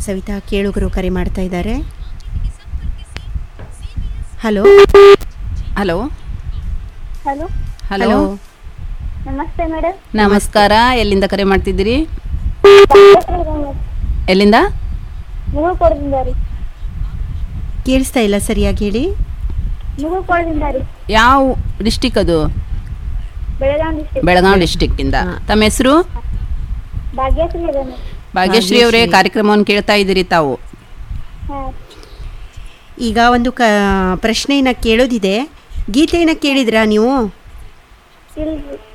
ಸವಿತಾ ಕೇಳುಗರು ಕರೆ ಮಾಡ್ತಾ ಇದ್ದಾರೆ ಹಲೋ ಹಲೋ ಹಲೋ ಹಲೋ ನಮಸ್ತೆ ಮೇಡಮ್ ನಮಸ್ಕಾರ ಎಲ್ಲಿಂದ ಕರೆ ಮಾಡ್ತಿದ್ದೀರಿ ಎಲ್ಲಿಂದ ಮುಗು ಕೊಡದಿಂದ ರೀ ಕೇಳಿಸ್ತಾ ಇಲ್ಲ ಸರಿಯಾಗಿ ಹೇಳಿ ಮುಗು ಕೊಡದಿಂದ ರೀ ಯಾವ ಡಿಸ್ಟಿಕ್ ಅದು ಬೆಳಗಾವಿ ಡಿಸ್ಟ್ರಿಕ್ಟ್ ಬೆಳಗಾವಿ ಡಿಸ್ಟಿಕ್ಕಿಂದ ತಮ್ಮ ಹೆಸರು ಭಾಗ್ಯಶ್ರೀ ಅದನ್ನು ಭಾಗ್ಯಶ್ರೀ ಅವರೇ ಕಾರ್ಯಕ್ರಮವನ್ನು ಕೇಳ್ತಾ ಇದ್ದೀರಿ ತಾವು ಹಾಂ ಈಗ ಒಂದು ಕ ಪ್ರಶ್ನೆಯನ್ನು ಕೇಳೋದಿದೆ ಗೀತೆಯನ್ನು ಕೇಳಿದ್ರಾ ನೀವು ಇಲ್ರಿ